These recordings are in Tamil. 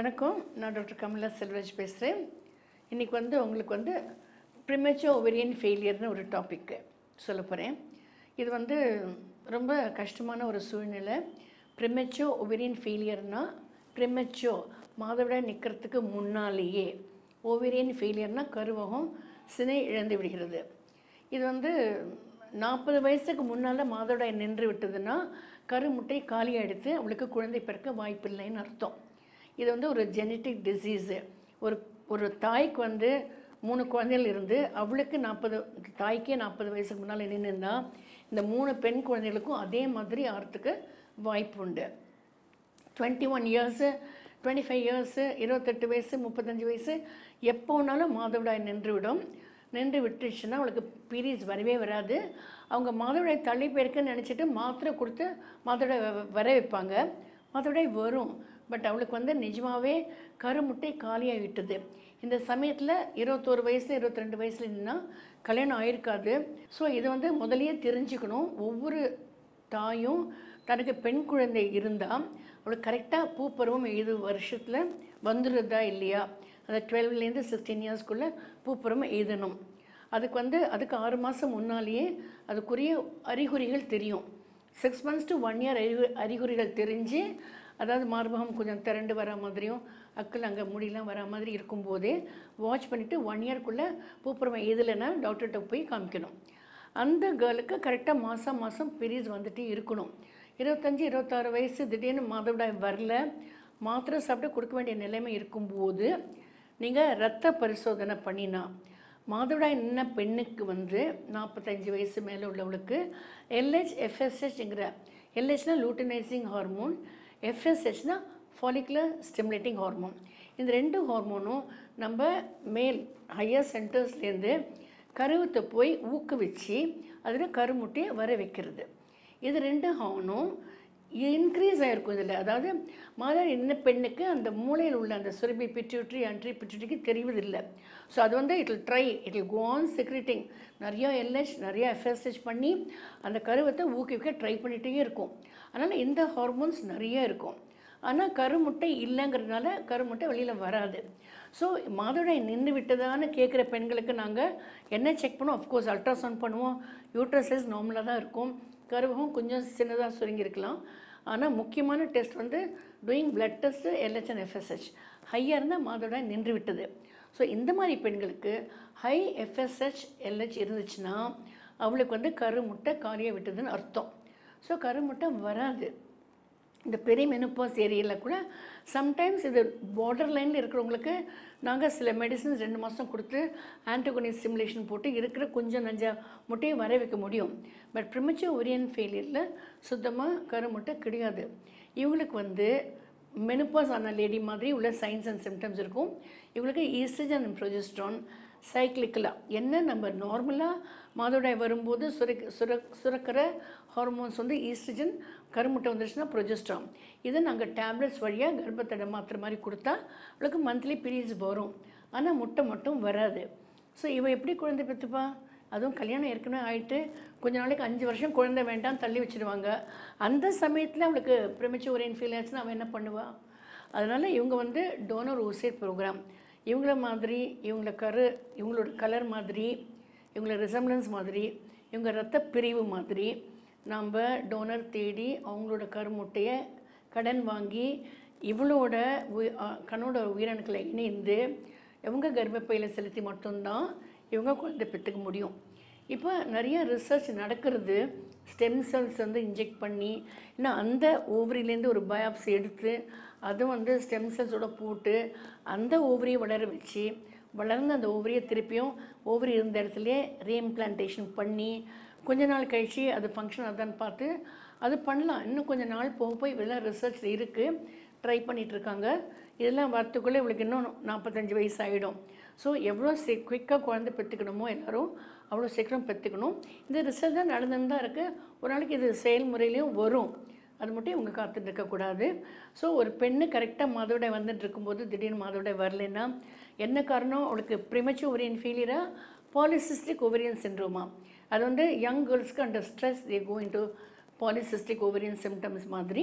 வணக்கம் நான் டாக்டர் கமலா செல்வராஜ் பேசுகிறேன் இன்றைக்கி வந்து உங்களுக்கு வந்து ப்ரிமெச்சோ ஒவரியன் ஃபெயிலியர்னு ஒரு டாபிக்கு சொல்ல போகிறேன் இது வந்து ரொம்ப கஷ்டமான ஒரு சூழ்நிலை ப்ரிமெச்சோ ஒவரியன் ஃபெயிலியர்னால் ப்ரிமெச்சோ மாதவிடாய் நிற்கிறதுக்கு முன்னாலேயே ஓவேரியன் ஃபெயிலியர்னால் கருவகம் சினை இழந்து விடுகிறது இது வந்து நாற்பது வயசுக்கு முன்னால் மாதவிடாய் நின்று விட்டதுன்னா கருமுட்டை காலி எடுத்து அவளுக்கு குழந்தை பிறக்க வாய்ப்பில்லைன்னு அர்த்தம் இது வந்து ஒரு ஜெனட்டிக் டிசீஸு ஒரு ஒரு தாய்க்கு வந்து மூணு குழந்தைகள் இருந்து அவளுக்கு நாற்பது தாய்க்கே நாற்பது வயசுக்கு முன்னால் நின்றுருந்தா இந்த மூணு பெண் குழந்தைகளுக்கும் அதே மாதிரி ஆகிறதுக்கு வாய்ப்பு உண்டு twenty one years twenty five years இருபத்தெட்டு வயசு முப்பத்தஞ்சு வயசு எப்போ வேணாலும் மாதவிடாய் நின்றுவிடும் நின்று விட்டுருச்சுன்னா அவளுக்கு பீரியட்ஸ் வரவே வராது அவங்க மாதவிடாய் தள்ளி போயிருக்குன்னு நினச்சிட்டு மாத்திரை கொடுத்து மாதவிடாய் வ- வர வைப்பாங்க மாதவிடாய் வரும் பட் அவளுக்கு வந்து நிஜமாகவே கருமுட்டை காலியாக விட்டது இந்த சமயத்தில் இருபத்தோரு வயசில் இருபத்தி ரெண்டு வயசில் நின்னா கல்யாணம் ஆயிருக்காது ஸோ இதை வந்து முதல்லயே தெரிஞ்சுக்கணும் ஒவ்வொரு தாயும் தனக்கு பெண் குழந்தை இருந்தால் அவளுக்கு கரெக்டாக பூப்பருவம் ஏழு வருஷத்தில் வந்துடுதா இல்லையா அந்த டுவெல்வ்லேருந்து சிக்ஸ்டீன் இயர்ஸ்க்குள்ளே பூப்பருவம் எழுதணும் அதுக்கு வந்து அதுக்கு ஆறு மாதம் முன்னாலேயே அதுக்குரிய அறிகுறிகள் தெரியும் six months to one year அறிகு அறிகுறிகள் தெரிஞ்சு அதாவது மார்பகம் கொஞ்சம் திரண்டு வர மாதிரியும் அக்கள் அங்கே முடியெல்லாம் வர மாதிரி இருக்கும்போதே வாட்ச் பண்ணிவிட்டு ஒன் இயர்க்குள்ளே பூப்பருவம் எழுதலைன்னா டாக்டர்கிட்ட போய் காமிக்கணும் அந்த கேர்ளுக்கு கரெக்டாக மாதம் மாதம் பீரியட்ஸ் வந்துட்டு இருக்கணும் இருபத்தஞ்சி இருபத்தாறு வயசு திடீர்னு மாதவிடாய் வரல மாத்திரை சாப்பிட்டு கொடுக்க வேண்டிய நிலைமை இருக்கும்போது நீங்கள் ரத்த பரிசோதனை பண்ணினா மாதவிடாய் நின்ன பெண்ணுக்கு வந்து நாற்பத்தஞ்சு வயசு மேலே உள்ளவளுக்கு எல்ஹெச் எஃப்எஸ்ஹெச்ங்கிற எல்ஹெச்னா லூட்டினைசிங் ஹார்மோன் எஃப்எஸ்ஹெச்னா ஃபாலிகுலர் ஸ்டிமுலேட்டிங் ஹார்மோன் இந்த ரெண்டு ஹார்மோனும் நம்ம மேல் ஹையர் சென்டர்ஸ்லேருந்து கருவத்தை போய் ஊக்குவிச்சு அதில் கருமுட்டையை வர வைக்கிறது இது ரெண்டு ஹார்மோனும் இன்க்ரீஸ் ஆகிருக்கும் இதில் அதாவது மாதம் என்ன பெண்ணுக்கு அந்த மூளையில் உள்ள அந்த சுரபி பிட்யூட்ரி அன்ட்ரி பிட்யூட்ரிக்கு தெரிவதில்லை ஸோ அது வந்து it will try it will go on secreting நிறையா எல்ஹெச் நிறையா எஃப்எஸ்ஹெச் பண்ணி அந்த கருவத்தை ஊக்குவிக்க ட்ரை பண்ணிகிட்டே இருக்கும் அதனால் இந்த ஹார்மோன்ஸ் நிறைய இருக்கும் ஆனால் கருமுட்டை இல்லைங்கிறதுனால கருமுட்டை வெளியில் வராது ஸோ மாதவிடாய் நின்று விட்டதான்னு கேட்குற பெண்களுக்கு நாங்கள் என்ன செக் பண்ணுவோம் அஃப்கோர்ஸ் அல்ட்ராசவுண்ட் பண்ணுவோம் யூட்ரஸ் சைஸ் நார்மலாக தான் இருக்கும் கருவகம் கொஞ்சம் சின்னதாக சுருங்கியிருக்கலாம் ஆனால் முக்கியமான டெஸ்ட் வந்து doing blood test LH and FSH ஹையாக இருந்தால் மாதவிடாய் நின்று விட்டது ஸோ இந்த மாதிரி பெண்களுக்கு ஹை எஃப்எஸ்ஹெச் எல்ஹெச் இருந்துச்சுன்னா அவளுக்கு வந்து கருமுட்டை காலியாக விட்டதுன்னு அர்த்தம் ஸோ கருமுட்டை வராது இந்த பெரிய மெனுப்பாஸ் ஏரியாவில் கூட சம்டைம்ஸ் இது பார்டர் லைனில் இருக்கிறவங்களுக்கு நாங்கள் சில மெடிசின்ஸ் ரெண்டு மாதம் கொடுத்து ஆன்டோகனிஸ் ஸ்டிமுலேஷன் போட்டு இருக்கிற கொஞ்சம் நஞ்ச முட்டையை வர வைக்க முடியும் பட் ப்ரிமச்சோ ஒரியன் ஃபெயிலியரில் சுத்தமாக கருமுட்டை கிடையாது இவங்களுக்கு வந்து மெனுப்பாஸ் ஆன லேடி மாதிரி உள்ள சைன்ஸ் அண்ட் சிம்டம்ஸ் இருக்கும் இவங்களுக்கு ஈஸ்ட்ரஜன் அண்ட் ப்ரொஜெஸ்ட்ரான் சைக்கிளிக்கலாக என்ன நம்ம நார்மலாக மாதவிடாய் வரும்போது சுரக்க சுர சுரக்கிற ஹார்மோன்ஸ் வந்து ஈஸ்ட்ரஜன் கருமுட்டை வந்துருச்சுன்னா ப்ரொஜெஸ்ட்ரான் இதை நாங்கள் டேப்லெட்ஸ் வழியாக கர்ப்பத்தடை மாத்திரை மாதிரி கொடுத்தா அவளுக்கு மந்த்லி பீரியட்ஸ் வரும் ஆனால் முட்டை மட்டும் வராது ஸோ இவ எப்படி குழந்தை பெற்றுப்பா அதுவும் கல்யாணம் ஏற்கனவே ஆயிட்டு கொஞ்ச நாளைக்கு அஞ்சு வருஷம் குழந்தை வேண்டாம் தள்ளி வச்சிடுவாங்க அந்த சமயத்தில் அவளுக்கு ப்ரிமச்சூர் ஒரேன் ஃபீல் ஆச்சுன்னா அவள் என்ன பண்ணுவா அதனால் இவங்க வந்து டோனர் ஊசேட் ப்ரோக்ராம் இவங்கள மாதிரி இவங்கள கரு இவங்களோட கலர் மாதிரி இவங்கள ரிசம்லன்ஸ் மாதிரி இவங்க ரத்த பிரிவு மாதிரி நாம் டோனர் தேடி அவங்களோட கருமுட்டையை கடன் வாங்கி இவளோட உயி- அ, கண்ணோட உயிரணுக்களை இணைந்து இவங்க கர்ப்பப்பையில் செலுத்தி மட்டும்தான் இவங்க குழந்தை பெற்றுக்க முடியும் இப்போ நிறைய ரிசர்ச் நடக்கிறது ஸ்டெம் செல்ஸ் வந்து இன்ஜெக்ட் பண்ணி இன்னும் அந்த ஓவரிலேருந்து ஒரு பயாப்சி எடுத்து அது வந்து ஸ்டெம் செல்ஸோட போட்டு அந்த ஓவரியை வளர வச்சு வளர்ந்த அந்த ஓவரியை திருப்பியும் ஓவரி இருந்த இடத்துலையே ரீஇம்ப்ளான்டேஷன் பண்ணி கொஞ்ச நாள் கழிச்சு அது ஃபங்க்ஷன் அதான்னு பார்த்து அது பண்ணலாம் இன்னும் கொஞ்சம் நாள் போக போய் இதெல்லாம் ரிசர்ச் இருக்குது ட்ரை பண்ணிட்டு இருக்காங்க இதெல்லாம் வரத்துக்குள்ளே இவளுக்கு இன்னும் நாற்பத்தஞ்சு வயசு ஆகிடும் ஸோ எவ்வளோ சீ குயிக்காக குழந்தை பெற்றுக்கணுமோ எல்லாரும் அவ்வளோ சீக்கிரம் பெற்றுக்கணும் இந்த ரிசல்ட் தான் நடந்துன்னு தான் இருக்குது ஒரு நாளைக்கு இது செயல்முறையிலையும் வரும் அது மட்டும் இவங்க காத்துட்டு இருக்கக்கூடாது ஸோ ஒரு பெண்ணு கரெக்டாக மாதவிடாய் வந்துட்டு இருக்கும்போது திடீர்னு மாதவிடாய் வரலைன்னா என்ன காரணம் அவளுக்கு ப்ரிமச்சு ஒரியன் ஃபீலியராக பாலிசிஸ்டிக் ஒவரியன் சின்ரோமா அது வந்து யங் கேர்ள்ஸ்க்கு under stress they go into polycystic ovarian symptoms மாதிரி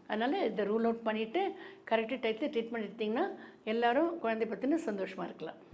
அதனால் இதை ரூல் அவுட் பண்ணிவிட்டு கரெக்டாக டயத்தில் ட்ரீட்மெண்ட் எடுத்திங்கன்னா எல்லாரும் குழந்தை பற்றின சந்தோஷமாக இருக்கலாம்